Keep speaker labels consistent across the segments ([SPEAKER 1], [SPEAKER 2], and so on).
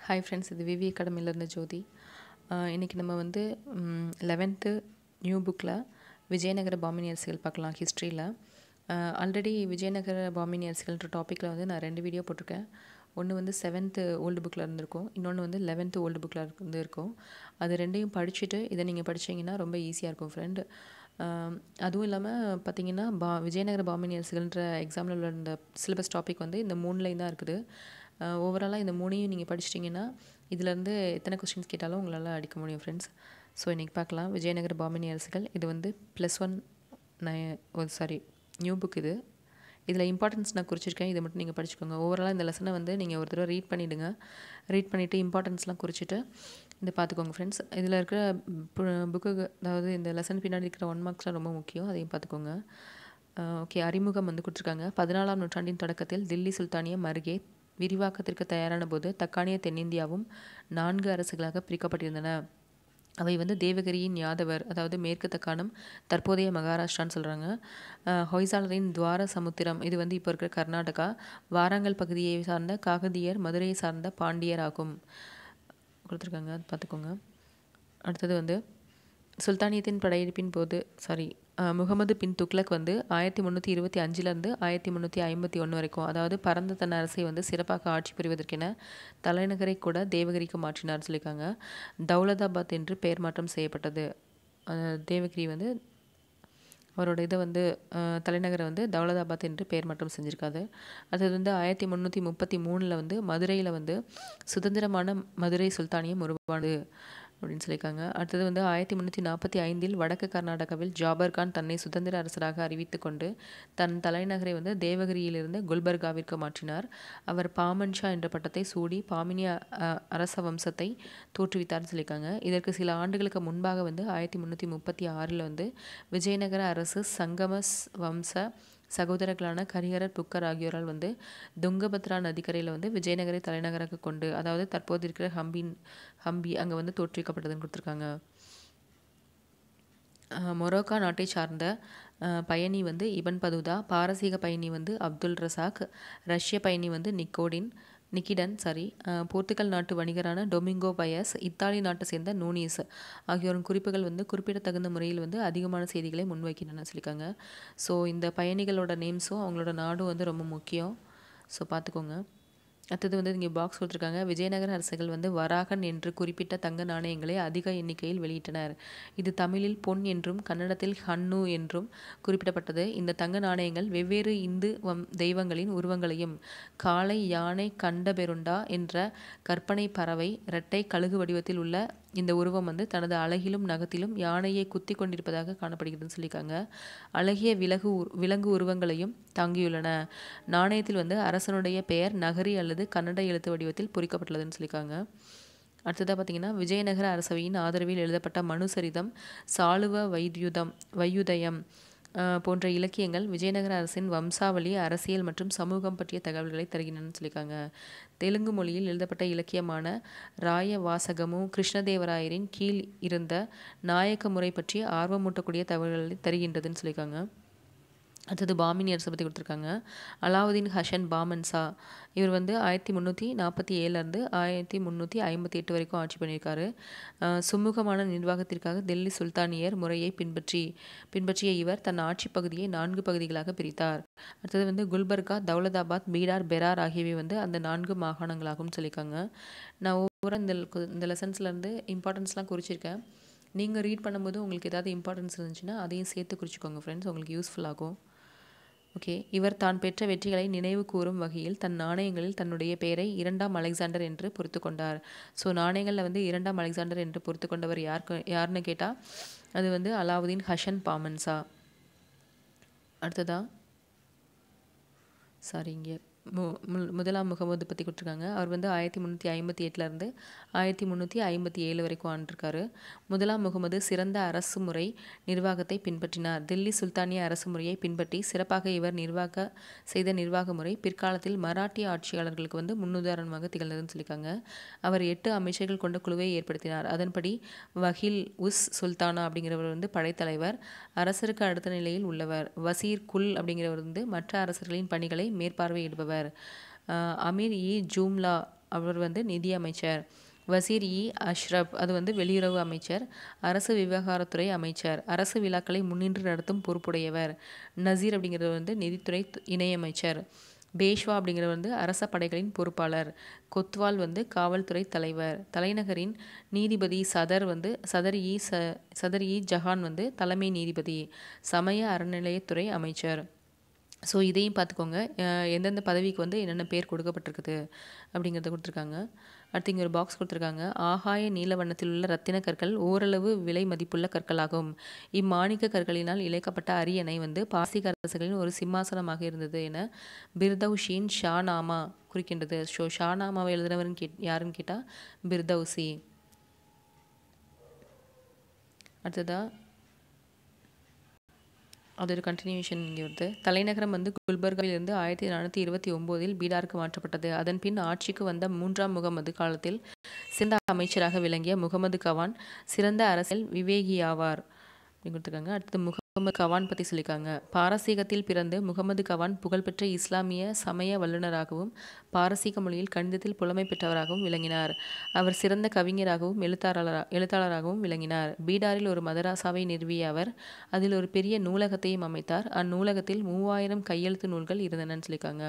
[SPEAKER 1] hi friends இது விவி அகாடமிலேருந்து ஜோதி இன்றைக்கி நம்ம வந்து லெவன்த்து நியூ புக்கில் விஜயநகர பாமினி அரசியல் பார்க்கலாம் ஹிஸ்ட்ரியில் ஆல்ரெடி விஜயநகர பாமினி அரசியல்ன்ற டாப்பிக்கில் வந்து நான் ரெண்டு வீடியோ போட்டிருக்கேன் ஒன்று வந்து செவன்த்து ஓல்டு புக்கில் இருந்திருக்கும் இன்னொன்று வந்து லெவன்த்து ஓல்டு புக்கில் இருந்து இருக்கும் அது ரெண்டையும் படிச்சுட்டு இதை நீங்கள் படிச்சீங்கன்னா ரொம்ப ஈஸியாக இருக்கும் ஃப்ரெண்டு அதுவும் இல்லாமல் பார்த்தீங்கன்னா பா விஜயநகர பாமினி அரசுகள்ன்ற எக்ஸாமில் உள்ள இந்த சிலபஸ் டாபிக் வந்து இந்த மூணுலையும் தான் இருக்குது ஓவராலாக இந்த மூணையும் நீங்கள் படிச்சிட்டிங்கன்னா இதுலேருந்து எத்தனை கொஸ்டின்ஸ் கேட்டாலும் உங்களால் அடிக்க முடியும் ஃப்ரெண்ட்ஸ் ஸோ இன்றைக்கி பார்க்கலாம் விஜயநகர பாமினி அரசுகள் இது வந்து ப்ளஸ் ஒன் நய சாரி நியூ புக் இது இதில் இம்பார்ட்டன்ஸ் நான் குறிச்சிருக்கேன் இதை மட்டும் நீங்கள் படிச்சுக்கோங்க ஓவராலாக இந்த லெசனை வந்து நீங்கள் ஒரு தடவை ரீட் பண்ணிவிடுங்க ரீட் பண்ணிவிட்டு இம்பார்ட்டன்ஸ்லாம் குறிச்சிட்டு இதை பார்த்துக்கோங்க ஃப்ரெண்ட்ஸ் இதில் இருக்கிற புக்கு அதாவது இந்த லெசன் பின்னாடி இருக்கிற ஒன் மார்க்ஸ்லாம் ரொம்ப முக்கியம் அதையும் பார்த்துக்கோங்க ஓகே அறிமுகம் வந்து கொடுத்துருக்காங்க பதினாலாம் நூற்றாண்டின் தொடக்கத்தில் தில்லி சுல்தானியம் அருகே விரிவாக்கத்திற்கு தயாரான போது தக்கானிய தென்னிந்தியாவும் நான்கு அரசுகளாக பிரிக்கப்பட்டிருந்தன அவை வந்து தேவகிரியின் யாதவர் அதாவது மேற்கு தக்காணம் தற்போதைய மகாராஷ்டிரான்னு சொல்கிறாங்க ஹொய்சாலரின் துவார சமுத்திரம் இது வந்து இப்போ இருக்கிற கர்நாடகா வாராங்கல் பகுதியை சார்ந்த காகதியர் மதுரையை சார்ந்த பாண்டியர் ஆகும் கொடுத்துருக்காங்க பார்த்துக்கோங்க அடுத்தது வந்து சுல்தானியத்தின் படையெடுப்பின் போது சாரி முகமது பின் துக்லக் வந்து ஆயிரத்தி முந்நூற்றி இருபத்தி அஞ்சுலேருந்து ஆயிரத்தி முந்நூற்றி ஐம்பத்தி ஒன்று வரைக்கும் அதாவது பரந்த தன் அரசை வந்து சிறப்பாக ஆட்சி புரிவதற்கென தலைநகரை கூட தேவகிரிக்கு மாற்றினார் சொல்லியிருக்காங்க தௌலதாபாத் என்று பெயர் மாற்றம் செய்யப்பட்டது தேவகிரி வந்து அவரோட இதை வந்து தலைநகரை வந்து தௌலதாபாத் என்று பெயர் மாற்றம் செஞ்சுருக்காது அது வந்து ஆயிரத்தி முந்நூற்றி முப்பத்தி மூணில் வந்து மதுரையில் வந்து சுதந்திரமான மதுரை சுல்தானியம் உருவானது அப்படின்னு சொல்லியிருக்காங்க அடுத்தது வந்து ஆயிரத்தி முந்நூற்றி நாற்பத்தி ஐந்தில் வடக்கு கர்நாடகாவில் ஜாபர் கான் தன்னை சுதந்திர அரசராக அறிவித்து கொண்டு தன் தலைநகரை வந்து தேவகிரியிலிருந்து குல்பர்காவிற்கு மாற்றினார் அவர் பாமன்ஷா என்ற பட்டத்தை சூடி பாமினிய அரச வம்சத்தை தோற்றுவித்தார்னு சொல்லியிருக்காங்க இதற்கு சில ஆண்டுகளுக்கு முன்பாக வந்து ஆயிரத்தி முந்நூற்றி முப்பத்தி ஆறில் வந்து விஜயநகர அரசு சங்கம வம்ச சகோதரர்களான கரிஹரர் புக்கர் ஆகியோரால் வந்து துங்கபத்ரா நதிக்கரையில் வந்து விஜயநகரை தலைநகராக கொண்டு அதாவது தற்போது இருக்கிற ஹம்பின் ஹம்பி அங்கே வந்து தோற்றுவிக்கப்பட்டதுன்னு கொடுத்துருக்காங்க மொரோக்கா நாட்டை சார்ந்த பயணி வந்து இபன் பதுதா பாரசீக பயணி வந்து அப்துல் ரசாக் ரஷ்ய பயணி வந்து நிக்கோடின் நிக்கிடன் சாரி போர்த்துகல் நாட்டு வணிகரான டொமிங்கோ பயஸ் இத்தாலி நாட்டை சேர்ந்த நூனிஸ் ஆகியோரின் குறிப்புகள் வந்து குறிப்பிடத்தகுந்த முறையில் வந்து அதிகமான செய்திகளை முன்வைக்கின்றன சொல்லியிருக்காங்க ஸோ இந்த பயணிகளோட நேம்ஸும் அவங்களோட நாடும் வந்து ரொம்ப முக்கியம் ஸோ பார்த்துக்கோங்க அடுத்தது வந்து இங்கே பாக்ஸ் கொடுத்துருக்காங்க விஜயநகர அரசுகள் வந்து வராகன் என்று குறிப்பிட்ட தங்க நாணயங்களை அதிக எண்ணிக்கையில் வெளியிட்டனர் இது தமிழில் பொன் என்றும் கன்னடத்தில் ஹன்னு என்றும் குறிப்பிடப்பட்டது இந்த தங்க நாணயங்கள் வெவ்வேறு இந்து வம் தெய்வங்களின் உருவங்களையும் காளை யானை கண்டபெருண்டா என்ற கற்பனை பறவை இரட்டை கழுகு வடிவத்தில் உள்ள இந்த உருவம் வந்து தனது அழகிலும் நகத்திலும் யானையை குத்தி கொண்டிருப்பதாக காணப்படுகிறதுன்னு சொல்லியிருக்காங்க அழகிய விலகு விலங்கு உருவங்களையும் தாங்கியுள்ளன நாணயத்தில் வந்து அரசனுடைய பெயர் நகரி அல்லது கன்னட எழுத்து வடிவத்தில் பொறிக்கப்பட்டுள்ளதுன்னு சொல்லியிருக்காங்க அடுத்ததாக பார்த்தீங்கன்னா விஜயநகர அரசவையின் ஆதரவில் எழுதப்பட்ட மனுசரிதம் சாளுவ வைத்யுதம் வையுதயம் போன்ற இலக்கியங்கள் விஜயநகர அரசின் வம்சாவளி அரசியல் மற்றும் சமூகம் பற்றிய தகவல்களை தருகின்றன சொல்லியிருக்காங்க தெலுங்கு மொழியில் எழுதப்பட்ட இலக்கியமான ராய வாசகமும் கிருஷ்ணதேவராயரின் கீழ் இருந்த நாயக்க முறை பற்றி ஆர்வமூட்டக்கூடிய தகவல்களை தருகின்றதுன்னு சொல்லியிருக்காங்க அடுத்தது பாமினி அரசை பற்றி கொடுத்துருக்காங்க அலாவுதீன் ஹஷன் பாமன்சா இவர் வந்து ஆயிரத்தி முந்நூற்றி நாற்பத்தி ஏழுலேருந்து ஆயிரத்தி முந்நூற்றி ஐம்பத்தி எட்டு வரைக்கும் ஆட்சி பண்ணியிருக்காரு சுமூகமான நிர்வாகத்திற்காக டெல்லி சுல்தானியர் முறையை பின்பற்றி பின்பற்றிய இவர் தன் ஆட்சி பகுதியை நான்கு பகுதிகளாக பிரித்தார் அடுத்தது வந்து குல்பர்கா தௌலதாபாத் பீடார் பெரார் ஆகியவை வந்து அந்த நான்கு மாகாணங்களாகவும் சொல்லியிருக்காங்க நான் ஒவ்வொரு இந்த இந்த லெசன்ஸ்லேருந்து இம்பார்ட்டன்ஸ்லாம் குறிச்சிருக்கேன் நீங்கள் ரீட் பண்ணும்போது உங்களுக்கு ஏதாவது இம்பார்ட்டன்ஸ் இருந்துச்சுன்னா அதையும் சேர்த்து குறிச்சிக்கோங்க ஃப்ரெண்ட்ஸ் உங்களுக்கு யூஸ்ஃபுல் ஆகும் ஓகே இவர் தான் பெற்ற வெற்றிகளை நினைவு கூறும் வகையில் தன் நாணயங்களில் தன்னுடைய பெயரை இரண்டாம் அலெக்சாண்டர் என்று பொறுத்து கொண்டார் ஸோ நாணயங்களில் வந்து இரண்டாம் அலெக்சாண்டர் என்று பொறுத்து கொண்டவர் யாருக்கு யாருன்னு கேட்டால் அது வந்து அலாவுதீன் ஹஷன் பாமன்சா அடுத்ததா சாரி இங்கே மு முதலாம் முகமது பற்றி கொடுத்துருக்காங்க அவர் வந்து ஆயிரத்தி முந்நூற்றி ஐம்பத்தி எட்டுலேருந்து ஆயிரத்தி முந்நூற்றி ஐம்பத்தி ஏழு வரைக்கும் ஆண்டிருக்காரு முதலாம் முகமது சிறந்த அரசு முறை நிர்வாகத்தை பின்பற்றினார் தில்லி சுல்தானிய அரசு முறையை பின்பற்றி சிறப்பாக இவர் நிர்வாக செய்த நிர்வாக முறை பிற்காலத்தில் மராட்டிய ஆட்சியாளர்களுக்கு வந்து முன்னுதாரணமாக திகழ்ந்ததுன்னு சொல்லியிருக்காங்க அவர் எட்டு அமைச்சர்கள் கொண்ட குழுவை ஏற்படுத்தினார் அதன்படி வஹில் உஸ் சுல்தானா அப்படிங்கிறவர் வந்து படைத்தலைவர் அரசருக்கு அடுத்த நிலையில் உள்ளவர் வசீர் குல் அப்படிங்கிறவர் வந்து மற்ற அரசர்களின் பணிகளை மேற்பார்வையிடுபவர் அமீர் இ ஜூம்லா அவர் வந்து நிதி அமைச்சர் வசீர் இ அஷ்ரப் அது வந்து வெளியுறவு அமைச்சர் அரசு விவகாரத்துறை அமைச்சர் அரசு விழாக்களை முன்னின்று நடத்தும் பொறுப்புடையவர் நசீர் அப்படிங்கிறது வந்து நிதித்துறை இணையமைச்சர் பேஷ்வா அப்படிங்கிறது வந்து அரச படைகளின் பொறுப்பாளர் கொத்வால் வந்து காவல்துறை தலைவர் தலைநகரின் நீதிபதி சதர் வந்து சதர் இ ச சதர் இ ஜஹான் வந்து தலைமை நீதிபதி சமய அறநிலையத்துறை அமைச்சர் ஸோ இதையும் பார்த்துக்கோங்க எந்தெந்த பதவிக்கு வந்து என்னென்ன பேர் கொடுக்கப்பட்டிருக்குது அப்படிங்கிறத கொடுத்துருக்காங்க அடுத்து இங்கே ஒரு பாக்ஸ் கொடுத்துருக்காங்க ஆகாய நீல வண்ணத்தில் உள்ள ரத்தின கற்கள் ஓரளவு விலை மதிப்புள்ள கற்களாகும் இம்மாணிக்க கற்களினால் இழைக்கப்பட்ட அரியணை வந்து பாசிக அரசுகளின் ஒரு சிம்மாசனமாக இருந்தது என பிர்தௌஷின் ஷானாமா குறிக்கின்றது ஷோ ஷானாமாவை எழுதுனவர்னு கேட் யாருன்னு கேட்டால் பிர்தௌசி அடுத்ததாக அது ஒரு கண்டினியூஷன் இங்கே வருது தலைநகரம் வந்து குல்பர்காவிலிருந்து ஆயிரத்தி நானூற்றி இருபத்தி ஒம்போதில் பீடாருக்கு மாற்றப்பட்டது அதன் பின் ஆட்சிக்கு வந்த மூன்றாம் முகமது காலத்தில் சிறந்த அமைச்சராக விளங்கிய முகமது கவான் சிறந்த அரசியல் விவேகியாவார் அப்படின்னு கொடுத்துருக்காங்க அடுத்து முகமது கவான் பற்றி சொல்லியிருக்காங்க பாரசீகத்தில் பிறந்து முகமது கவான் புகழ்பெற்ற இஸ்லாமிய சமய வல்லுநராகவும் பாரசீக மொழியில் கணிதத்தில் புலமை பெற்றவராகவும் விளங்கினார் அவர் சிறந்த கவிஞராகவும் எழுத்தாளரா எழுத்தாளராகவும் விளங்கினார் பீடாரில் ஒரு மதராசாவை நிறுவிய அவர் அதில் ஒரு பெரிய நூலகத்தையும் அமைத்தார் அந்நூலகத்தில் மூவாயிரம் கையெழுத்து நூல்கள் இருந்தனன்னு சொல்லியிருக்காங்க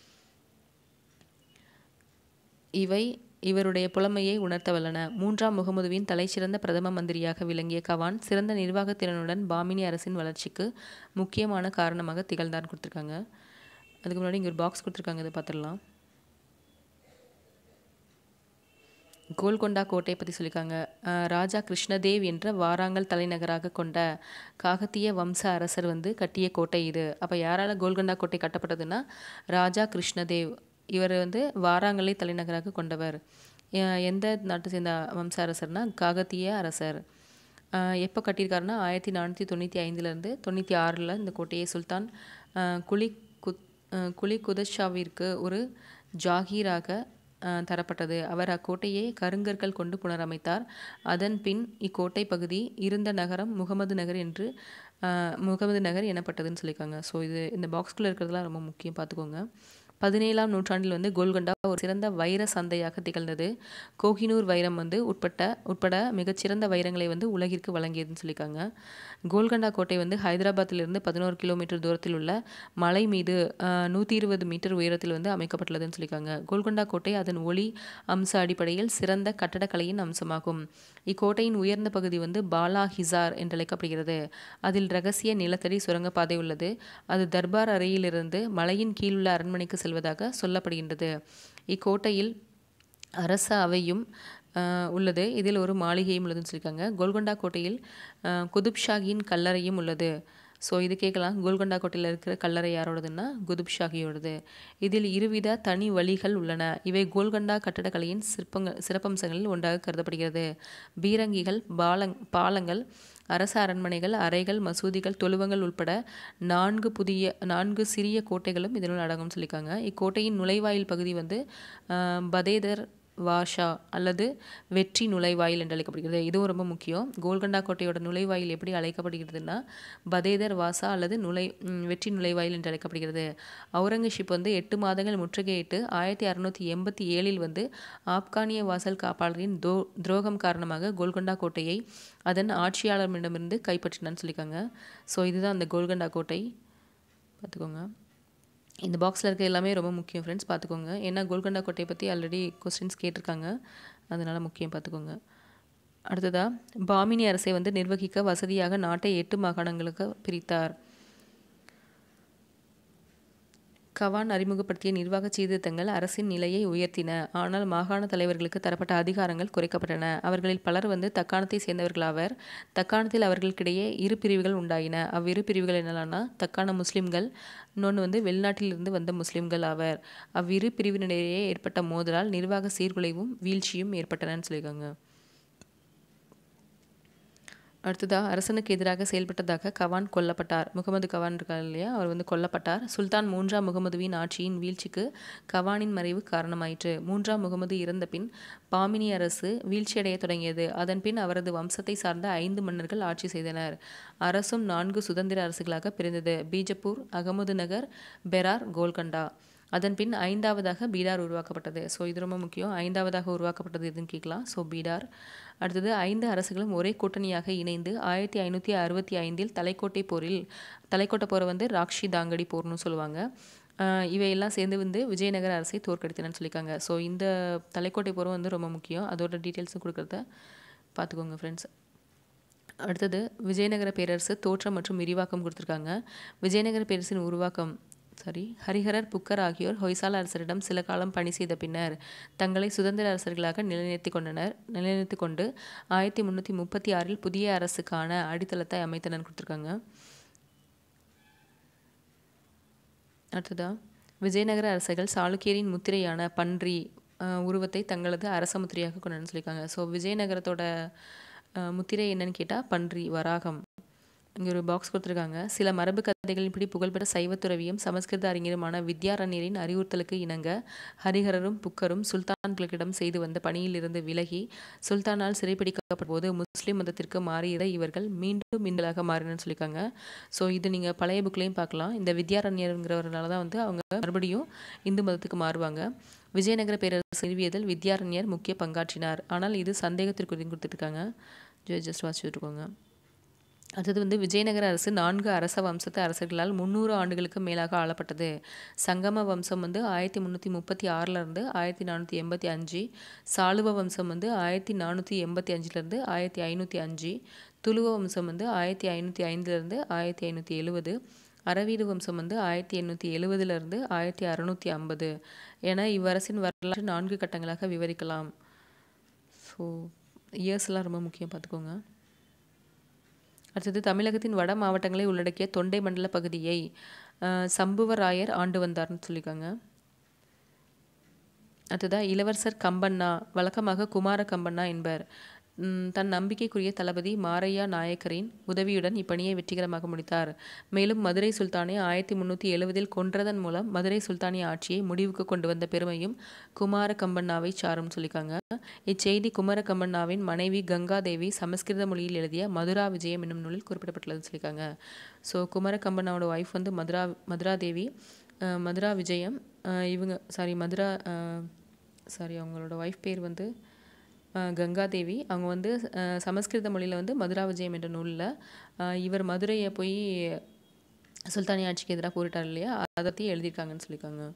[SPEAKER 1] இவை இவருடைய புலமையை உணர்த்த வல்லன மூன்றாம் முகமதுவின் தலைசிறந்த பிரதம மந்திரியாக விளங்கிய கவான் சிறந்த நிர்வாகத் திறனுடன் பாமினி அரசின் வளர்ச்சிக்கு முக்கியமான காரணமாக திகழ்ந்தார் கொடுத்துருக்காங்க அதுக்கு முன்னாடி இங்கே ஒரு பாக்ஸ் கொடுத்துருக்காங்க இதை பார்த்துடலாம் கோல்கொண்டா கோட்டை பற்றி சொல்லியிருக்காங்க ராஜா கிருஷ்ணதேவ் என்ற வாராங்கல் தலைநகராக கொண்ட காகத்திய வம்ச அரசர் வந்து கட்டிய கோட்டை இது அப்போ யாரால் கோல்கொண்டா கோட்டை கட்டப்பட்டதுன்னா ராஜா கிருஷ்ணதேவ் இவர் வந்து வாராங்கலை தலைநகராக கொண்டவர் எந்த நாட்டை சேர்ந்த வம்ச அரசர்னா காகத்திய அரசர் எப்போ கட்டியிருக்காருன்னா ஆயிரத்தி நானூற்றி தொண்ணூற்றி ஐந்துலேருந்து தொண்ணூற்றி ஆறில் இந்த கோட்டையை சுல்தான் குலி குத் குலி குதஷாவிற்கு ஒரு ஜாகீராக தரப்பட்டது அவர் அக்கோட்டையை கருங்கற்கள் கொண்டு புனரமைத்தார் அதன் பின் இக்கோட்டை பகுதி இருந்த நகரம் முகமது நகர் என்று முகமது நகர் எனப்பட்டதுன்னு சொல்லியிருக்காங்க ஸோ இது இந்த பாக்ஸ்குள்ளே இருக்கிறதுலாம் ரொம்ப முக்கியம் பார்த்துக்கோங்க பதினேழாம் நூற்றாண்டில் வந்து கோல்கொண்டா ஒரு சிறந்த வைர சந்தையாக திகழ்ந்தது கோஹினூர் வைரம் வந்து உட்பட்ட உட்பட மிகச்சிறந்த வைரங்களை வந்து உலகிற்கு வழங்கியதுன்னு சொல்லியிருக்காங்க கோல்கொண்டா கோட்டை வந்து ஹைதராபாத்திலிருந்து பதினோரு கிலோமீட்டர் தூரத்தில் உள்ள மலை மீது நூற்றி இருபது மீட்டர் உயரத்தில் வந்து அமைக்கப்பட்டுள்ளதுன்னு சொல்லியிருக்காங்க கோல்கொண்டா கோட்டை அதன் ஒளி அம்ச அடிப்படையில் சிறந்த கட்டடக்கலையின் அம்சமாகும் இக்கோட்டையின் உயர்ந்த பகுதி வந்து பாலா ஹிசார் என்று அழைக்கப்படுகிறது அதில் ரகசிய நிலத்தடி சுரங்கப்பாதை உள்ளது அது தர்பார் அறையிலிருந்து மலையின் கீழுள்ள அரண்மனைக்கு செல்வதாக சொல்லப்படுகின்றது இக்கோட்டையில் அரச அவையும் உள்ளது இதில் ஒரு மாளிகையும் உள்ளதுன்னு சொல்லியிருக்காங்க கோல்கொண்டா கோட்டையில் குதுப் ஷாகியின் கல்லறையும் உள்ளது ஸோ இது கேட்கலாம் கோல்கொண்டா கோட்டையில் இருக்கிற கல்லறை யாரோடதுன்னா குதுப் ஷாகியோடது இதில் இருவித தனி வழிகள் உள்ளன இவை கோல்கொண்டா கட்டடக்கலையின் சிற்பங்கள் சிறப்பம்சங்களில் ஒன்றாக கருதப்படுகிறது பீரங்கிகள் பாலங் பாலங்கள் அரச அரண்மனைகள் அறைகள் மசூதிகள் தொழுவங்கள் உட்பட நான்கு புதிய நான்கு சிறிய கோட்டைகளும் இதனுள் அடங்கும் சொல்லியிருக்காங்க இக்கோட்டையின் நுழைவாயில் பகுதி வந்து பதேதர் வாஷா அல்லது வெற்றி நுழைவாயில் என்று அழைக்கப்படுகிறது இதுவும் ரொம்ப முக்கியம் கோல்கண்டா கோட்டையோட நுழைவாயில் எப்படி அழைக்கப்படுகிறதுனா பதேதர் வாசா அல்லது நுழை வெற்றி நுழைவாயில் என்று அழைக்கப்படுகிறது அவுரங்கசீப் வந்து எட்டு மாதங்கள் முற்றுகையிட்டு ஆயிரத்தி அறுநூற்றி எண்பத்தி ஏழில் வந்து ஆப்கானிய வாசல் காப்பாளரின் தோ துரோகம் காரணமாக கோல்கொண்டா கோட்டையை அதன் ஆட்சியாளரிடமிருந்து கைப்பற்றினான்னு சொல்லியிருக்காங்க ஸோ இதுதான் அந்த கோல்கண்டா கோட்டை பார்த்துக்கோங்க இந்த பாக்ஸில் இருக்க எல்லாமே ரொம்ப முக்கியம் ஃப்ரெண்ட்ஸ் பார்த்துக்கோங்க ஏன்னா கோல்கொண்டா கோட்டையை பற்றி ஆல்ரெடி கொஸ்டின்ஸ் கேட்டிருக்காங்க அதனால் முக்கியம் பார்த்துக்கோங்க அடுத்ததாக பாமினி அரசை வந்து நிர்வகிக்க வசதியாக நாட்டை எட்டு மாகாணங்களுக்கு பிரித்தார் கவான் அறிமுகப்படுத்திய நிர்வாக சீர்திருத்தங்கள் அரசின் நிலையை உயர்த்தின ஆனால் மாகாண தலைவர்களுக்கு தரப்பட்ட அதிகாரங்கள் குறைக்கப்பட்டன அவர்களில் பலர் வந்து தக்காணத்தை சேர்ந்தவர்களாவர் தக்காணத்தில் அவர்களுக்கிடையே இரு பிரிவுகள் உண்டாயின அவ்விரு பிரிவுகள் என்னென்னா தக்காண முஸ்லிம்கள் இன்னொன்று வந்து வெளிநாட்டிலிருந்து வந்த முஸ்லிம்கள் ஆவர் அவ்விரு பிரிவினிடையே ஏற்பட்ட மோதலால் நிர்வாக சீர்குலைவும் வீழ்ச்சியும் ஏற்பட்டனன்னு சொல்லியிருக்காங்க அடுத்ததாக அரசனுக்கு எதிராக செயல்பட்டதாக கவான் கொல்லப்பட்டார் முகமது கவான் இருக்கார் இல்லையா அவர் வந்து கொல்லப்பட்டார் சுல்தான் மூன்றாம் முகமதுவின் ஆட்சியின் வீழ்ச்சிக்கு கவானின் மறைவு காரணமாயிற்று மூன்றாம் முகமது இறந்த பின் பாமினி அரசு வீழ்ச்சியடைய தொடங்கியது அதன் பின் அவரது வம்சத்தை சார்ந்த ஐந்து மன்னர்கள் ஆட்சி செய்தனர் அரசும் நான்கு சுதந்திர அரசுகளாக பிரிந்தது பீஜப்பூர் அகமது நகர் பெரார் கோல்கண்டா அதன் பின் ஐந்தாவதாக பீடார் உருவாக்கப்பட்டது ஸோ இது ரொம்ப முக்கியம் ஐந்தாவதாக உருவாக்கப்பட்டது எதுன்னு கேட்கலாம் ஸோ பீடார் அடுத்தது ஐந்து அரசுகளும் ஒரே கூட்டணியாக இணைந்து ஆயிரத்தி ஐநூற்றி அறுபத்தி ஐந்தில் தலைக்கோட்டை போரில் தலைக்கோட்டை போரை வந்து ராக்ஷி தாங்கடி போர்னு சொல்லுவாங்க ஆஹ் இவையெல்லாம் சேர்ந்து வந்து விஜயநகர அரசை தோற்கடித்தனன்னு சொல்லியிருக்காங்க ஸோ இந்த தலைக்கோட்டை போரும் வந்து ரொம்ப முக்கியம் அதோட டீட்டெயில்ஸும் கொடுக்குறத பார்த்துக்கோங்க ஃப்ரெண்ட்ஸ் அடுத்தது விஜயநகர பேரரசு தோற்றம் மற்றும் விரிவாக்கம் கொடுத்துருக்காங்க விஜயநகர பேரரசின் உருவாக்கம் சாரி ஹரிஹரர் புக்கர் ஆகியோர் ஹொய்சால அரசரிடம் சில காலம் பணி செய்த பின்னர் தங்களை சுதந்திர அரசர்களாக நிலைநிறுத்தி கொண்டனர் நிலைநிறுத்தி கொண்டு ஆயிரத்தி முந்நூற்றி முப்பத்தி ஆறில் புதிய அரசுக்கான அடித்தளத்தை அமைத்தனர் கொடுத்துருக்காங்க அடுத்ததா விஜயநகர அரசர்கள் சாளுக்கியரின் முத்திரையான பன்றி அஹ், உருவத்தை தங்களது அரச முத்திரையாக கொண்டன்னு சொல்லியிருக்காங்க ஸோ விஜயநகரத்தோட அஹ், முத்திரை என்னன்னு கேட்டால் பன்றி வராகம் இங்கே ஒரு பாக்ஸ் கொடுத்துருக்காங்க சில மரபு கதைகளின்படி புகழ்பெற்ற சைவத்துறவியும் சமஸ்கிருத அறிஞருமான வித்யாரண்யரின் அறிவுறுத்தலுக்கு இணங்க ஹரிஹரரும் புக்கரும் சுல்தான்களிடம் செய்து வந்த பணியிலிருந்து விலகி சுல்தானால் சிறைப்பிடிக்கப்பட்ட போது முஸ்லீம் மதத்திற்கு மாறியதை இவர்கள் மீண்டும் இந்தலாக மாறினு சொல்லியிருக்காங்க ஸோ இது நீங்கள் பழைய புக்லேயும் பார்க்கலாம் இந்த வித்யாரண்யருங்கிறவரால தான் வந்து அவங்க மறுபடியும் இந்து மதத்துக்கு மாறுவாங்க விஜயநகர பேரரசு நிறுவியதில் வித்யாரண்யர் முக்கிய பங்காற்றினார் ஆனால் இது சந்தேகத்திற்கு கொடுத்துருக்காங்க ஜஸ்ட் வாசிச்சுருக்கோங்க அடுத்தது வந்து விஜயநகர அரசு நான்கு அரச வம்சத்து அரசர்களால் முந்நூறு ஆண்டுகளுக்கு மேலாக ஆளப்பட்டது சங்கம வம்சம் வந்து ஆயிரத்தி முந்நூற்றி முப்பத்தி ஆறிலிருந்து ஆயிரத்தி நானூற்றி எண்பத்தி அஞ்சு சாளுவ வம்சம் வந்து ஆயிரத்தி நானூற்றி எண்பத்தி அஞ்சுலேருந்து ஆயிரத்தி ஐநூற்றி அஞ்சு துளுவ வம்சம் வந்து ஆயிரத்தி ஐநூற்றி ஐந்துலேருந்து ஆயிரத்தி ஐநூற்றி எழுவது அரவீடு வம்சம் வந்து ஆயிரத்தி எண்ணூற்றி எழுவதுலேருந்து ஆயிரத்தி அறநூற்றி ஐம்பது என இவ்வரசின் வரலாற்று நான்கு கட்டங்களாக விவரிக்கலாம் ஸோ இயர்ஸ்லாம் ரொம்ப முக்கியம் பார்த்துக்கோங்க அடுத்தது தமிழகத்தின் வட மாவட்டங்களை உள்ளடக்கிய தொண்டை மண்டல பகுதியை அஹ், சம்புவராயர் ஆண்டு வந்தார்னு சொல்லியிருக்காங்க அடுத்ததா இளவரசர் கம்பண்ணா வழக்கமாக குமார கம்பண்ணா என்பர் உம், தன் நம்பிக்கைக்குரிய தளபதி மாரையா நாயக்கரின் உதவியுடன் இப்பணியை வெற்றிகரமாக முடித்தார் மேலும் மதுரை சுல்தானை ஆயிரத்தி முந்நூற்றி எழுவதில் கொன்றதன் மூலம் மதுரை சுல்தானிய ஆட்சியை முடிவுக்கு கொண்டு வந்த பெருமையும் குமார கம்பண்ணாவை சாரும் சொல்லியிருக்காங்க இச்செய்தி குமார கம்பண்ணாவின் மனைவி கங்காதேவி சமஸ்கிருத மொழியில் எழுதிய மதுரா விஜயம் என்னும் நூலில் குறிப்பிடப்பட்டுள்ளதுன்னு சொல்லியிருக்காங்க ஸோ குமார கம்பண்ணாவோட ஒய்ஃப் வந்து மதுரா மதுரா தேவி அஹ், மதுரா விஜயம் அஹ், இவங்க சாரி மதுரா சாரி அவங்களோட ஒய்ஃப் பேர் வந்து அஹ், கங்காதேவி அவங்க வந்து அஹ், சமஸ்கிருத மொழியில் வந்து மதுரா விஜயம் என்ற நூலில் இவர் மதுரையை போய் சுல்தானி ஆட்சிக்கு எதிராக போரிட்டார் இல்லையா அதை பற்றி எழுதியிருக்காங்கன்னு சொல்லியிருக்காங்க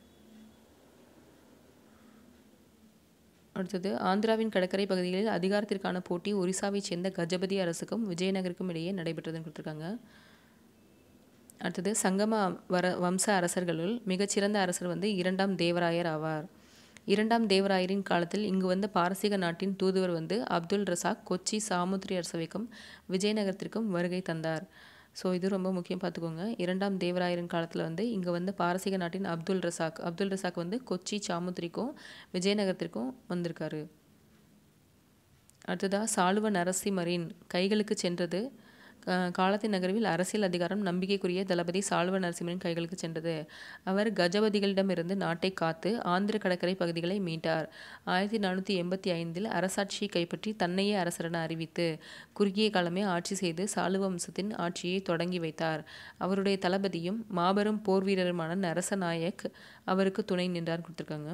[SPEAKER 1] அடுத்தது ஆந்திராவின் கடற்கரை பகுதிகளில் அதிகாரத்திற்கான போட்டி ஒரிசாவைச் சேர்ந்த கஜபதி அரசுக்கும் விஜயநகருக்கும் இடையே நடைபெற்றதுன்னு கொடுத்துருக்காங்க அடுத்தது சங்கம வர வம்ச அரசர்களுள் மிகச்சிறந்த அரசர் வந்து இரண்டாம் தேவராயர் ஆவார் இரண்டாம் தேவராயரின் காலத்தில் இங்கு வந்த பாரசீக நாட்டின் தூதுவர் வந்து அப்துல் ரசாக் கொச்சி சாமுத்திரி அரசவைக்கும் விஜயநகரத்திற்கும் வருகை தந்தார் ஸோ இது ரொம்ப முக்கியம் பார்த்துக்கோங்க இரண்டாம் தேவராயரின் காலத்தில் வந்து இங்கே வந்து பாரசீக நாட்டின் அப்துல் ரசாக் அப்துல் ரசாக் வந்து கொச்சி சாமுத்திரிக்கும் விஜயநகரத்திற்கும் வந்திருக்காரு அடுத்ததாக சாளுவ நரசிம்மரின் கைகளுக்கு சென்றது அஹ், காலத்தின் நகர்வில் அரசியல் அதிகாரம் நம்பிக்கைக்குரிய தளபதி சாளுவ நரசிம்மரின் கைகளுக்கு சென்றது அவர் கஜபதிகளிடமிருந்து நாட்டை காத்து ஆந்திர கடற்கரை பகுதிகளை மீட்டார் ஆயிரத்தி நானூற்றி எண்பத்தி ஐந்தில் அரசாட்சியை கைப்பற்றி தன்னையே அரசரென அறிவித்து குறுகிய காலமே ஆட்சி செய்து சாளுவ வம்சத்தின் ஆட்சியை தொடங்கி வைத்தார் அவருடைய தளபதியும் மாபெரும் போர் வீரருமான நரசநாயக் அவருக்கு துணை நின்றார் கொடுத்துருக்காங்க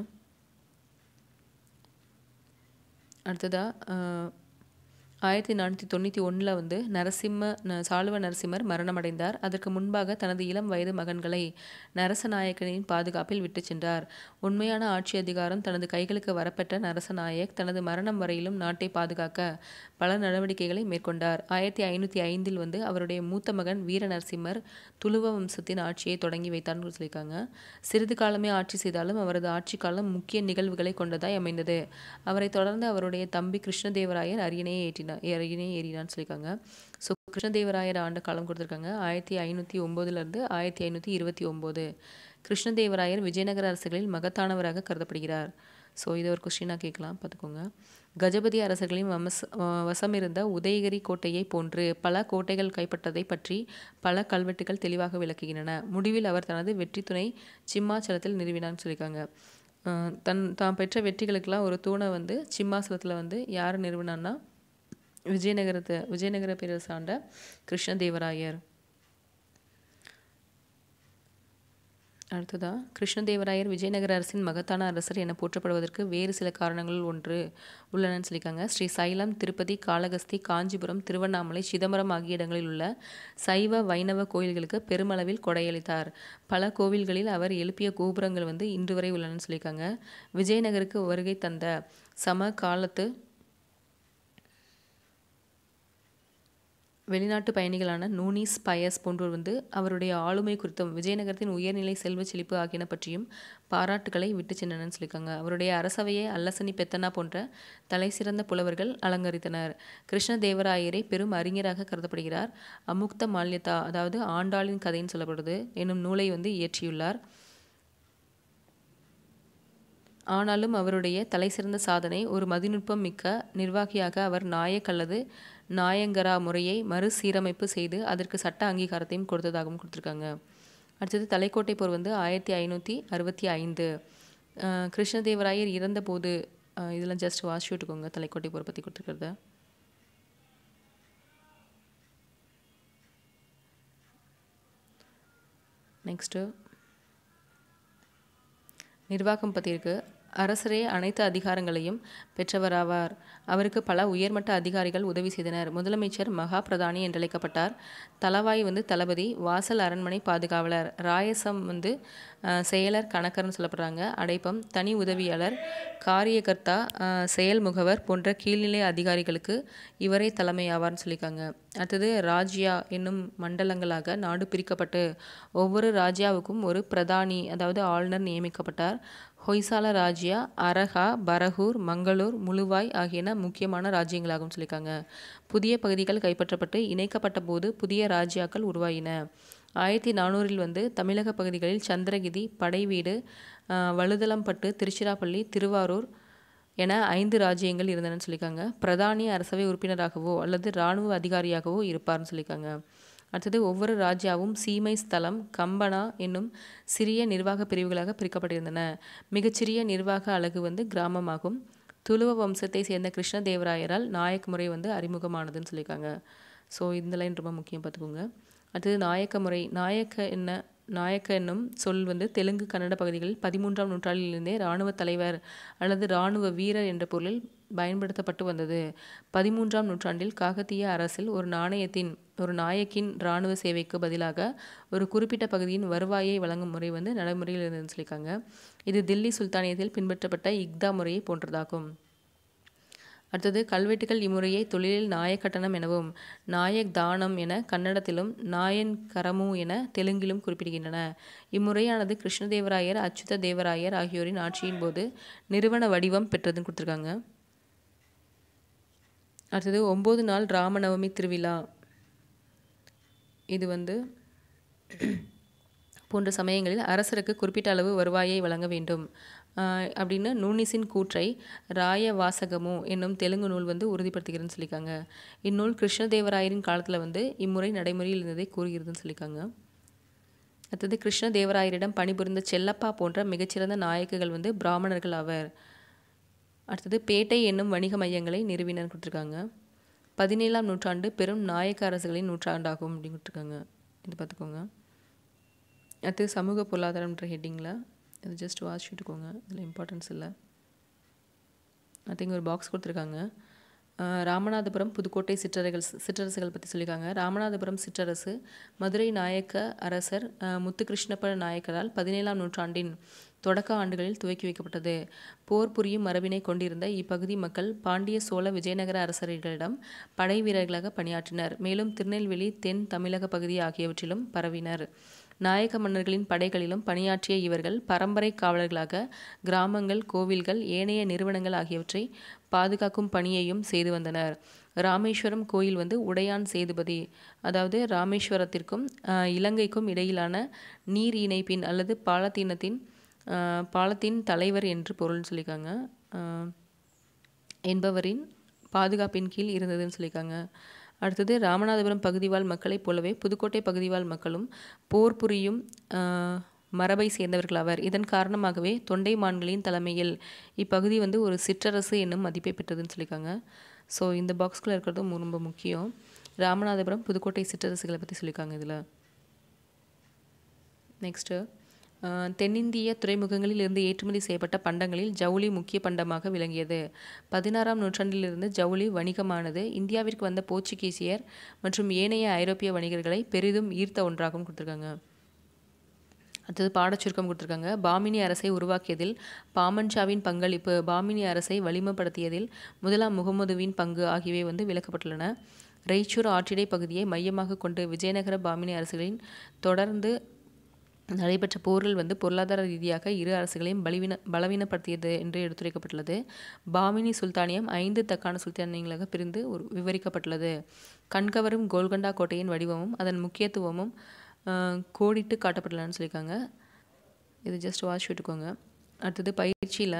[SPEAKER 1] அடுத்ததாக ஆயிரத்தி நானூற்றி தொண்ணூற்றி ஒன்றில் வந்து நரசிம்ம ந- சாளுவ நரசிம்மர் மரணமடைந்தார் அதற்கு முன்பாக தனது இளம் வயது மகன்களை நரசநாயக்கனின் பாதுகாப்பில் விட்டுச் சென்றார் உண்மையான ஆட்சி அதிகாரம் தனது கைகளுக்கு வரப்பெற்ற நரசநாயக் தனது மரணம் வரையிலும் நாட்டை பாதுகாக்க பல நடவடிக்கைகளை மேற்கொண்டார் ஆயிரத்தி ஐநூற்றி ஐந்தில் வந்து அவருடைய மூத்த மகன் வீர நரசிம்மர் துளுவ வம்சத்தின் ஆட்சியை தொடங்கி வைத்தார்னு சொல்லியிருக்காங்க சிறிது காலமே ஆட்சி செய்தாலும் அவரது ஆட்சி காலம் முக்கிய நிகழ்வுகளை கொண்டதாய் அமைந்தது அவரை தொடர்ந்து அவருடைய தம்பி கிருஷ்ணதேவராயர் அரியணையை ஏற்றினார் அரியணையை ஏறினான்னு சொல்லியிருக்காங்க ஸோ கிருஷ்ணதேவராயர் ஆண்டு காலம் கொடுத்துருக்காங்க ஆயிரத்தி ஐநூற்றி ஒம்போதுலேருந்து ஆயிரத்தி ஐநூற்றி இருபத்தி ஒம்போது கிருஷ்ணதேவராயர் விஜயநகர அரசுகளில் மகத்தானவராக கருதப்படுகிறார் ஸோ இதை ஒரு கொஸ்டினாக கேட்கலாம் பார்த்துக்கோங்க கஜபதி அரசர்களின் வமஸ் வ- வசமிருந்த உதயகிரி கோட்டையை போன்று பல கோட்டைகள் கைப்பற்றதை பற்றி பல கல்வெட்டுகள் தெளிவாக விளக்குகின்றன முடிவில் அவர் தனது வெற்றி துணை சிம்மாச்சலத்தில் நிறுவினார்னு சொல்லியிருக்காங்க அஹ் தன் தான் பெற்ற வெற்றிகளுக்கெல்லாம் ஒரு தூணை வந்து சிம்மாசலத்தில் வந்து யார் நிறுவினான்னா விஜயநகரத்தை விஜயநகர பேரரசு ஆண்ட கிருஷ்ணதேவராயர் அடுத்ததாக கிருஷ்ணதேவராயர் விஜயநகர அரசின் மகத்தான அரசர் என போற்றப்படுவதற்கு வேறு சில காரணங்கள் ஒன்று உள்ளனன்னு சொல்லியிருக்காங்க ஸ்ரீ சைலம் திருப்பதி காளகஸ்தி காஞ்சிபுரம் திருவண்ணாமலை சிதம்பரம் ஆகிய இடங்களில் உள்ள சைவ வைணவ கோயில்களுக்கு பெருமளவில் கொடையளித்தார் பல கோவில்களில் அவர் எழுப்பிய கோபுரங்கள் வந்து இன்று வரை உள்ளனன்னு சொல்லியிருக்காங்க விஜயநகருக்கு வருகை தந்த சம காலத்து வெளிநாட்டு பயணிகளான நூனிஸ் பயஸ் போன்றோர் வந்து அவருடைய ஆளுமை குறித்தும் விஜயநகரத்தின் உயர்நிலை செல்வ செழிப்பு ஆகியன பற்றியும் பாராட்டுக்களை விட்டு சென்றனன்னு சொல்லியிருக்காங்க அவருடைய அரசவையை அல்லசனி பெத்தனா போன்ற தலை சிறந்த புலவர்கள் அலங்கரித்தனர் கிருஷ்ணதேவராயரை பெரும் அறிஞராக கருதப்படுகிறார் அமுக்த மால்யதா அதாவது ஆண்டாளின் கதைன்னு சொல்லப்படுது என்னும் நூலை வந்து இயற்றியுள்ளார் ஆனாலும் அவருடைய தலைசிறந்த சாதனை ஒரு மதிநுட்பம் மிக்க நிர்வாகியாக அவர் நாயக் அல்லது நாயங்கரா முறையை மறுசீரமைப்பு செய்து அதற்கு சட்ட அங்கீகாரத்தையும் கொடுத்ததாகவும் கொடுத்துருக்காங்க அடுத்தது தலைக்கோட்டை போர் வந்து ஆயிரத்தி ஐநூற்றி அறுபத்தி ஐந்து கிருஷ்ணதேவராயர் இறந்தபோது இதெல்லாம் ஜஸ்ட் வாசி விட்டுக்கோங்க தலைக்கோட்டை போர் பற்றி கொடுத்துருக்கிறத நெக்ஸ்ட்டு நிர்வாகம் பற்றி இருக்குது அரசரே அனைத்து அதிகாரங்களையும் பெற்றவராவார் அவருக்கு பல உயர்மட்ட அதிகாரிகள் உதவி செய்தனர் முதலமைச்சர் மகா பிரதானி என்றழைக்கப்பட்டார் தலவாய் வந்து தளபதி வாசல் அரண்மனை பாதுகாவலர் ராயசம் வந்து செயலர் கணக்கர்னு சொல்லப்படுறாங்க அடைப்பம் தனி உதவியாளர் காரியகர்த்தா செயல் முகவர் போன்ற கீழ்நிலை அதிகாரிகளுக்கு இவரே தலைமை ஆவார்னு சொல்லியிருக்காங்க அடுத்தது ராஜ்யா என்னும் மண்டலங்களாக நாடு பிரிக்கப்பட்டு ஒவ்வொரு ராஜ்யாவுக்கும் ஒரு பிரதானி அதாவது ஆளுநர் நியமிக்கப்பட்டார் ஹொய்சால ராஜ்யா அரகா பரகூர் மங்களூர் முழுவாய் ஆகியன முக்கியமான ராஜ்யங்களாகவும் சொல்லியிருக்காங்க புதிய பகுதிகள் கைப்பற்றப்பட்டு இணைக்கப்பட்ட போது புதிய ராஜ்யாக்கள் உருவாயின ஆயிரத்தி நானூறில் வந்து தமிழக பகுதிகளில் சந்திரகிரி படைவீடு வழுதலம்பட்டு திருச்சிராப்பள்ளி திருவாரூர் என ஐந்து ராஜ்யங்கள் இருந்தனன்னு சொல்லியிருக்காங்க பிரதானி அரசவை உறுப்பினராகவோ அல்லது இராணுவ அதிகாரியாகவோ இருப்பார்னு சொல்லியிருக்காங்க அடுத்தது ஒவ்வொரு ராஜ்யாவும் சீமை ஸ்தலம் கம்பனா என்னும் சிறிய நிர்வாக பிரிவுகளாக பிரிக்கப்பட்டிருந்தன மிகச்சிறிய நிர்வாக அலகு வந்து கிராமமாகும் துளுவ வம்சத்தை சேர்ந்த கிருஷ்ணதேவராயரால் நாயக் முறை வந்து அறிமுகமானதுன்னு சொல்லியிருக்காங்க ஸோ இந்த லைன் ரொம்ப முக்கியம் பார்த்துக்கோங்க அடுத்தது நாயக்க முறை நாயக்க என்ன நாயக்க என்னும் சொல் வந்து தெலுங்கு கன்னட பகுதிகளில் பதிமூன்றாம் நூற்றாண்டிலிருந்தே இராணுவ தலைவர் அல்லது இராணுவ வீரர் என்ற பொருளில் பயன்படுத்தப்பட்டு வந்தது பதிமூன்றாம் நூற்றாண்டில் காகத்திய அரசில் ஒரு நாணயத்தின் ஒரு நாயக்கின் இராணுவ சேவைக்கு பதிலாக ஒரு குறிப்பிட்ட பகுதியின் வருவாயை வழங்கும் முறை வந்து நடைமுறையில் இருந்ததுன்னு சொல்லியிருக்காங்க இது தில்லி சுல்தானியத்தில் பின்பற்றப்பட்ட இக்தா முறையை போன்றதாகும் அடுத்தது கல்வெட்டுகள் இம்முறையை தொழிலில் நாயக்கட்டணம் எனவும் நாயக் தானம் என கன்னடத்திலும் நாயன் கரமு என தெலுங்கிலும் குறிப்பிடுகின்றன இம்முறையானது கிருஷ்ணதேவராயர் அச்சுத தேவராயர் ஆகியோரின் ஆட்சியின் போது நிறுவன வடிவம் பெற்றதுன்னு கொடுத்துருக்காங்க அடுத்தது ஒம்பது நாள் ராமநவமி திருவிழா இது வந்து போன்ற சமயங்களில் அரசருக்கு குறிப்பிட்ட அளவு வருவாயை வழங்க வேண்டும் அப்படின்னு நூனிசின் கூற்றை ராய வாசகமு என்னும் தெலுங்கு நூல் வந்து உறுதிப்படுத்துகிறதுன்னு சொல்லியிருக்காங்க இந்நூல் கிருஷ்ணதேவராயரின் காலத்தில் வந்து இம்முறை நடைமுறையில் இருந்ததை கூறுகிறதுன்னு சொல்லியிருக்காங்க அடுத்தது கிருஷ்ணதேவராயரிடம் பணிபுரிந்த செல்லப்பா போன்ற மிகச்சிறந்த நாயக்குகள் வந்து பிராமணர்கள் ஆவர் அடுத்தது பேட்டை என்னும் வணிக மையங்களை நிறுவினர் கொடுத்துருக்காங்க பதினேழாம் நூற்றாண்டு பெரும் நாயக்க அரசுகளின் நூற்றாண்டாகும் அப்படின்னு கொடுத்துருக்காங்க இது பார்த்துக்கோங்க அடுத்து சமூக பொருளாதாரம்ன்ற ஹெட்டிங்கில் இது ஜஸ்ட் வாசிச்சுட்டுக்கோங்க இதில் இம்பார்ட்டன்ஸ் இல்லை ஐ திங்க் ஒரு பாக்ஸ் கொடுத்துருக்காங்க ராமநாதபுரம் புதுக்கோட்டை சிற்றரசுகள் சிற்றரசுகள் பற்றி சொல்லியிருக்காங்க ராமநாதபுரம் சிற்றரசு மதுரை நாயக்க அரசர் முத்துகிருஷ்ணப்ப நாயக்கரால் பதினேழாம் நூற்றாண்டின் தொடக்க ஆண்டுகளில் துவக்கி வைக்கப்பட்டது போர் புரியும் மரபினை கொண்டிருந்த இப்பகுதி மக்கள் பாண்டிய சோழ விஜயநகர அரசர்களிடம் படை வீரர்களாக பணியாற்றினர் மேலும் திருநெல்வேலி தென் தமிழக பகுதி ஆகியவற்றிலும் பரவினர் நாயக்க மன்னர்களின் படைகளிலும் பணியாற்றிய இவர்கள் பரம்பரை காவலர்களாக கிராமங்கள் கோவில்கள் ஏனைய நிறுவனங்கள் ஆகியவற்றை பாதுகாக்கும் பணியையும் செய்து வந்தனர் ராமேஸ்வரம் கோயில் வந்து உடையான் சேதுபதி அதாவது ராமேஸ்வரத்திற்கும் இலங்கைக்கும் இடையிலான நீர் இணைப்பின் அல்லது பாலத்தீனத்தின் பாலத்தின் தலைவர் என்று பொருள்னு சொல்லியிருக்காங்க என்பவரின் பாதுகாப்பின் கீழ் இருந்ததுன்னு சொல்லியிருக்காங்க அடுத்தது ராமநாதபுரம் பகுதிவாழ் மக்களைப் போலவே புதுக்கோட்டை பகுதிவாழ் மக்களும் போர் புரியும் மரபை சேர்ந்தவர்களாவர் இதன் காரணமாகவே தொண்டைமான்களின் தலைமையில் இப்பகுதி வந்து ஒரு சிற்றரசு என்னும் மதிப்பை பெற்றதுன்னு சொல்லியிருக்காங்க ஸோ இந்த பாக்ஸ்குள்ளே இருக்கிறதும் ரொம்ப முக்கியம் ராமநாதபுரம் புதுக்கோட்டை சிற்றரசுகளை பற்றி சொல்லியிருக்காங்க இதில் நெக்ஸ்ட்டு அஹ், தென்னிந்திய துறைமுகங்களில் இருந்து ஏற்றுமதி செய்யப்பட்ட பண்டங்களில் ஜவுளி முக்கிய பண்டமாக விளங்கியது பதினாறாம் நூற்றாண்டிலிருந்து ஜவுளி வணிகமானது இந்தியாவிற்கு வந்த போர்ச்சுகீசியர் மற்றும் ஏனைய ஐரோப்பிய வணிகர்களை பெரிதும் ஈர்த்த ஒன்றாகவும் கொடுத்துருக்காங்க அடுத்தது பாடச்சுருக்கம் கொடுத்துருக்காங்க பாமினி அரசை உருவாக்கியதில் பாமன் ஷாவின் பங்களிப்பு பாமினி அரசை வலிமைப்படுத்தியதில் முதலாம் முகமதுவின் பங்கு ஆகியவை வந்து விளக்கப்பட்டுள்ளன ரெய்ச்சூர் ஆற்றிடை பகுதியை மையமாக கொண்டு விஜயநகர பாமினி அரசுகளின் தொடர்ந்து நடைபெற்ற போரில் வந்து பொருளாதார ரீதியாக இரு அரசுகளையும் பலவீன பலவீனப்படுத்தியது என்று எடுத்துரைக்கப்பட்டுள்ளது பாமினி சுல்தானியம் ஐந்து தக்கான சுல்தானியங்களாக பிரிந்து ஒரு விவரிக்கப்பட்டுள்ளது கண்கவரும் கோல்கொண்டா கோட்டையின் வடிவமும் அதன் முக்கியத்துவமும் ஆஹ், கோடிட்டு காட்டப்பட்டுள்ளன்னு சொல்லியிருக்காங்க இது ஜஸ்ட் வாட்ச் விட்டுக்கோங்க அடுத்தது பயிற்சியில்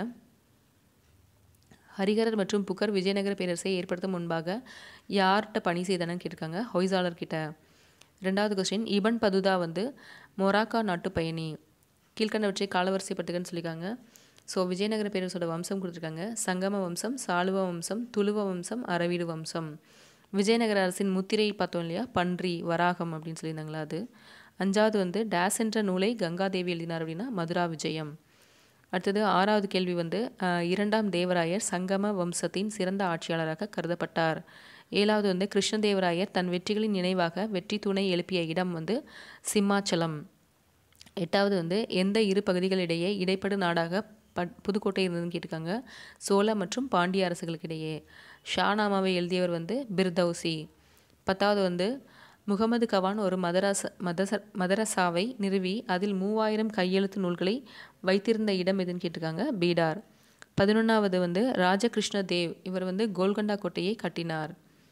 [SPEAKER 1] ஹரிகரர் மற்றும் புகர் விஜயநகர பேரரசை ஏற்படுத்த முன்பாக யார்கிட்ட பணி செய்தனன்னு கேட்டிருக்காங்க ஹொய்சாலர் கிட்ட ரெண்டாவது கொஸ்டின் இபன் பதுதா வந்து மொராக்கா நாட்டு பயணி கீழ்கண்டவற்றை காலவரிசைப்பட்டுக்கன்னு சொல்லியிருக்காங்க ஸோ விஜயநகர பேரரசோட வம்சம் கொடுத்துருக்காங்க சங்கம வம்சம் சாளுவ வம்சம் துளுவ வம்சம் அரவீடு வம்சம் விஜயநகர அரசின் முத்திரை பார்த்தோம் இல்லையா பன்றி வராகம் அப்படின்னு சொல்லியிருந்தாங்களா அது அஞ்சாவது வந்து டேஸ் என்ற நூலை கங்காதேவி எழுதினார் அப்படின்னா மதுரா விஜயம் அடுத்தது ஆறாவது கேள்வி வந்து அஹ், இரண்டாம் தேவராயர் சங்கம வம்சத்தின் சிறந்த ஆட்சியாளராக கருதப்பட்டார் ஏழாவது வந்து கிருஷ்ணதேவராயர் தன் வெற்றிகளின் நினைவாக வெற்றி தூணை எழுப்பிய இடம் வந்து சிம்மாச்சலம் எட்டாவது வந்து எந்த இரு பகுதிகளிடையே இடைப்படு நாடாக பட் புதுக்கோட்டை இருந்ததுன்னு கேட்டிருக்காங்க சோழ மற்றும் பாண்டிய அரசுகளுக்கு இடையே ஷானாமாவை எழுதியவர் வந்து பிர்தௌசி பத்தாவது வந்து முகமது கவான் ஒரு மதரச மதச மதரசாவை நிறுவி அதில் மூவாயிரம் கையெழுத்து நூல்களை வைத்திருந்த இடம் எதுன்னு கேட்டிருக்காங்க பீடார் பதினொன்றாவது வந்து ராஜகிருஷ்ண தேவ் இவர் வந்து கோல்கொண்டா கோட்டையை கட்டினார்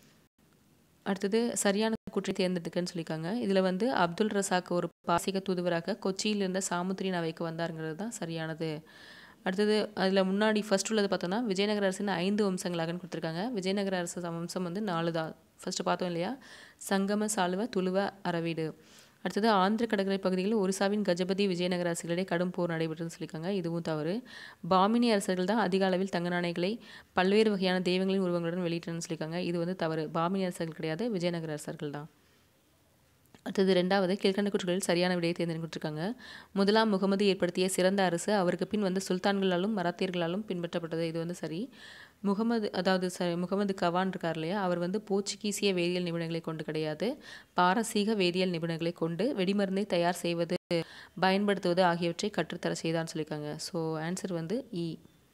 [SPEAKER 1] அடுத்தது சரியான கூற்றை தேர்ந்தெடுக்கன்னு சொல்லியிருக்காங்க இதில் வந்து அப்துல் ரசாக் ஒரு பாசிக தூதுவராக கொச்சியில் இருந்த சாமுத்திரின் அவைக்கு வந்தாருங்கிறது தான் சரியானது அடுத்தது அதில் முன்னாடி ஃபர்ஸ்ட் உள்ளது பார்த்தோன்னா விஜயநகர அரசின் ஐந்து வம்சங்களாகன்னு கொடுத்துருக்காங்க விஜயநகர அரசு வம்சம் வந்து நாலு தான் ஃபர்ஸ்ட் பார்த்தோம் இல்லையா சங்கம சாலுவ துளுவ அரவீடு அடுத்தது ஆந்திர கடற்கரை பகுதியில் ஒரிசாவின் கஜபதி விஜயநகர அரசுகளிடையே கடும் போர் நடைபெற்றதுன்னு சொல்லியிருக்காங்க இதுவும் தவறு பாமினி அரசர்கள் தான் அதிக அளவில் தங்க நாணயங்களை பல்வேறு வகையான தெய்வங்களின் உருவங்களுடன் வெளியிட்டன்னு சொல்லியிருக்காங்க இது வந்து தவறு பாமினி அரசர்கள் கிடையாது விஜயநகர அரசர்கள் தான் அடுத்தது ரெண்டாவது கீழ்கண்ட கூற்றுகளில் சரியான விடையை தேர்ந்தெடுத்துருக்காங்க முதலாம் முகமது ஏற்படுத்திய சிறந்த அரசு அவருக்கு பின் வந்து சுல்தான்களாலும் மராத்தியர்களாலும் பின்பற்றப்பட்டது இது வந்து சரி முகமது அதாவது ச முகமது கவான் இருக்கார் இல்லையா அவர் வந்து போர்ச்சுகீசிய வேதியியல் நிபுணர்களை கொண்டு கிடையாது பாரசீக வேதியியல் நிபுணர்களை கொண்டு வெடிமருந்தை தயார் செய்வது பயன்படுத்துவது ஆகியவற்றை கற்றுத்தர செய்தான்னு சொல்லியிருக்காங்க ஸோ ஆன்சர் வந்து இ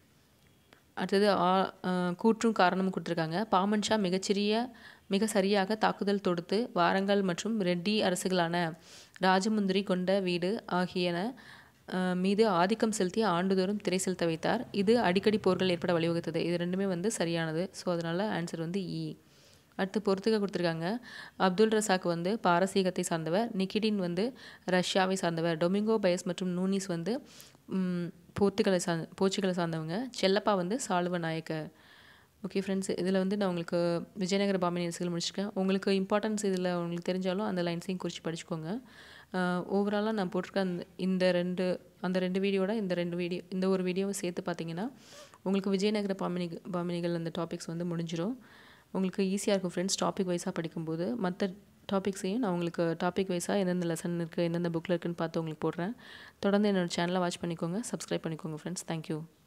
[SPEAKER 1] அடுத்தது ஆ- அஹ் கூற்றும் காரணமும் கொடுத்துருக்காங்க பாமன் ஷா மிகச்சிறிய மிக சரியாக தாக்குதல் தொடுத்து வாரங்கல் மற்றும் ரெட்டி அரசுகளான ராஜமுந்திரி கொண்ட வீடு ஆகியன அஹ், மீது ஆதிக்கம் செலுத்தி ஆண்டுதோறும் திரை செலுத்த வைத்தார் இது அடிக்கடி போர்கள் ஏற்பட வழிவகுத்தது இது ரெண்டுமே வந்து சரியானது ஸோ அதனால் ஆன்சர் வந்து இ அடுத்து பொறுத்துக்க கொடுத்துருக்காங்க அப்துல் ரசாக் வந்து பாரசீகத்தை சார்ந்தவர் நிக்கிடின் வந்து ரஷ்யாவை சார்ந்தவர் டொமிங்கோ பயஸ் மற்றும் நூனிஸ் வந்து ம், போர்த்துகலை சார்ந்த போர்ச்சுகலை சார்ந்தவங்க செல்லப்பா வந்து சாளுவ நாயக்கர் ஓகே ஃப்ரெண்ட்ஸ் இதில் வந்து நான் உங்களுக்கு விஜயநகர பாமினி அரசுகள் முடிச்சிருக்கேன் உங்களுக்கு இம்பார்ட்டன்ஸ் இதில் உங்களுக்கு தெரிஞ்சாலும் அந்த லைன்ஸையும் குறித்து படிச்சுக்கோங்க ஓவராலாக நான் போட்டிருக்க அந்த இந்த ரெண்டு அந்த ரெண்டு வீடியோட இந்த ரெண்டு வீடியோ இந்த ஒரு வீடியோவை சேர்த்து பார்த்தீங்கன்னா உங்களுக்கு விஜயநகர பாமினி பாமினிகள் அந்த டாபிக்ஸ் வந்து முடிஞ்சிடும் உங்களுக்கு ஈஸியாக இருக்கும் ஃப்ரெண்ட்ஸ் டாபிக் வைஸாக படிக்கும்போது மற்ற டாபிக்ஸையும் நான் உங்களுக்கு டாபிக் வைஸாக எந்தெந்த லெசன் இருக்குது எந்தெந்த புக்கில் இருக்குன்னு பார்த்து உங்களுக்கு போடுறேன் தொடர்ந்து என்னோட சேனலை வாட்ச் பண்ணிக்கோங்க சப்ஸ்கிரைப் பண்ணிக்கோங்க ஃப்ரெண்ட்ஸ் தேங்க்யூ